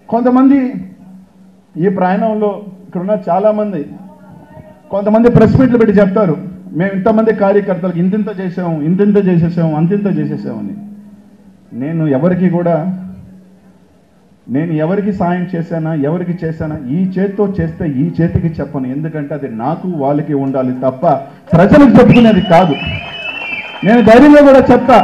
కొంతమంది ఈ ప్రయాణంలో ఇక్కడున్న చాలామంది కొంతమంది ప్రెస్ మీట్లు పెట్టి చెప్తారు మేము ఇంతమంది కార్యకర్తలకు ఇంతింత చేసాము ఇంతింత చేసేసాము అంతింత చేసేసామని నేను ఎవరికి కూడా నేను ఎవరికి సాయం చేశానా ఎవరికి చేశానా ఈ చేత్తో చేస్తే ఈ చేతికి చెప్పను ఎందుకంటే అది నాకు వాళ్ళకి ఉండాలి తప్ప ప్రజలకు చెప్పుకునేది కాదు నేను ధైర్యంగా కూడా చెప్తా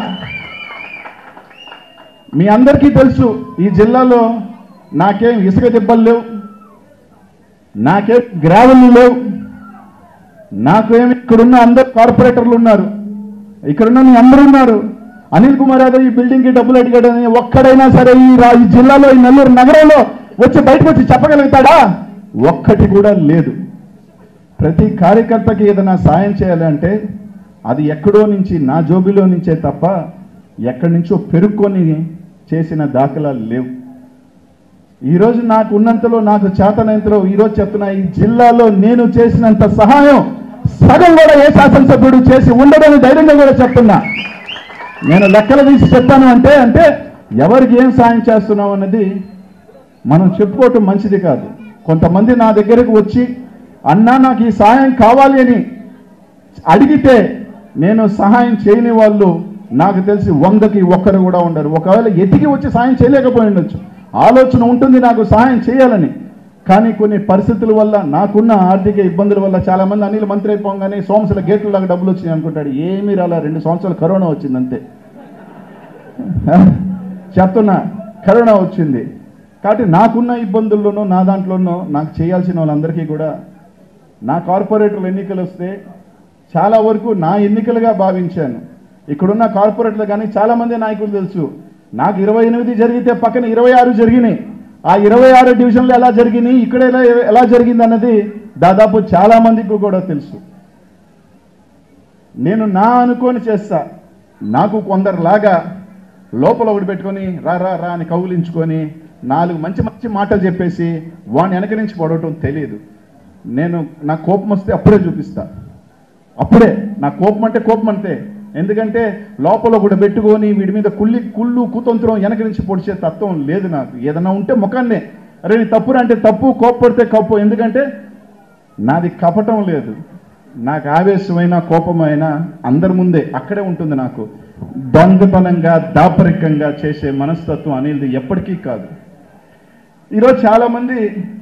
మీ అందరికీ తెలుసు ఈ జిల్లాలో నాకేం ఇసుక దెబ్బలు లేవు నాకేం గ్రావెల్ లేవు నాకేమి ఇక్కడున్న అందరు కార్పొరేటర్లు ఉన్నారు ఇక్కడున్న మీ అందరూ ఉన్నారు అనిల్ కుమార్ యాదవ్ ఈ బిల్డింగ్ కి డబ్బులు అడిగాడని ఒక్కడైనా సరే ఈ రా- ఈ జిల్లాలో ఈ నెల్లూరు నగరంలో వచ్చి బయటకు వచ్చి చెప్పగలుగుతాడా ఒక్కటి కూడా లేదు ప్రతి కార్యకర్తకి ఏదైనా సాయం చేయాలంటే అది ఎక్కడో నుంచి నా జోబిలో నుంచే తప్ప ఎక్కడి నుంచో పెరుక్కొని చేసిన దాఖలాలు లేవు ఈరోజు నాకు ఉన్నంతలో నాకు చేతనంతలో ఈరోజు చెప్తున్నా ఈ జిల్లాలో నేను చేసినంత సహాయం సగం కూడా ఏ శాసనసభ్యుడు చేసి ఉండడని ధైర్యంగా కూడా చెప్తున్నా నేను లెక్కలు తీసి చెప్పాను అంటే అంటే ఎవరికి ఏం సాయం చేస్తున్నాం అన్నది మనం చెప్పుకోవటం మంచిది కాదు కొంతమంది నా దగ్గరకు వచ్చి అన్నా నాకు ఈ సాయం కావాలి అని అడిగితే నేను సహాయం చేయని వాళ్ళు నాకు తెలిసి వందకి ఒక్కరు కూడా ఉండరు ఒకవేళ ఎతికి వచ్చి సాయం చేయలేకపోయి ఉండొచ్చు ఆలోచన ఉంటుంది నాకు సహాయం చేయాలని కానీ కొన్ని పరిస్థితుల వల్ల నాకున్న ఆర్థిక ఇబ్బందుల వల్ల చాలా మంది అనిల్ మంత్రి అయిపోగానే సోమసుల గేట్లలాగా డబ్బులు వచ్చినాయి అనుకుంటాడు ఏమీ రాలా రెండు సంవత్సరాలు కరోనా వచ్చింది అంతే చెప్తున్నా కరోనా వచ్చింది కాబట్టి నాకున్న ఇబ్బందుల్లోనూ నా దాంట్లోనూ నాకు చేయాల్సిన వాళ్ళందరికీ కూడా నా కార్పొరేటర్లు ఎన్నికలు వస్తే చాలా వరకు నా ఎన్నికలుగా భావించాను ఇక్కడున్న కార్పొరేటర్లు కానీ చాలా మంది నాయకులు తెలుసు నాకు ఇరవై ఎనిమిది జరిగితే పక్కన ఇరవై ఆరు జరిగినాయి ఆ ఇరవై ఆరు డివిజన్లు ఎలా జరిగినాయి ఇక్కడ ఎలా ఎలా జరిగింది అన్నది దాదాపు చాలా మందికి కూడా తెలుసు నేను నా అనుకోని చేస్తా నాకు కొందరులాగా లోపల ఒకటి పెట్టుకొని రా రా రా అని కౌలించుకొని నాలుగు మంచి మంచి మాటలు చెప్పేసి వాడిని వెనక నుంచి పడవటం తెలియదు నేను నా కోపం వస్తే అప్పుడే చూపిస్తా అప్పుడే నా కోపం అంటే కోపం అంతే ఎందుకంటే లోపల ఒకటి పెట్టుకొని వీడి మీద కుళ్ళి కుళ్ళు కుతంత్రం వెనక నుంచి పొడిచే తత్వం లేదు నాకు ఏదైనా ఉంటే ముఖాన్నే అరే నీ తప్పురా అంటే తప్పు కోప్పడితే కప్పు ఎందుకంటే నాది కపటం లేదు నాకు ఆవేశమైన కోపమైన అందరి ముందే అక్కడే ఉంటుంది నాకు దొంగతనంగా దాపరికంగా చేసే మనస్తత్వం అనేది ఎప్పటికీ కాదు ఈరోజు చాలా మంది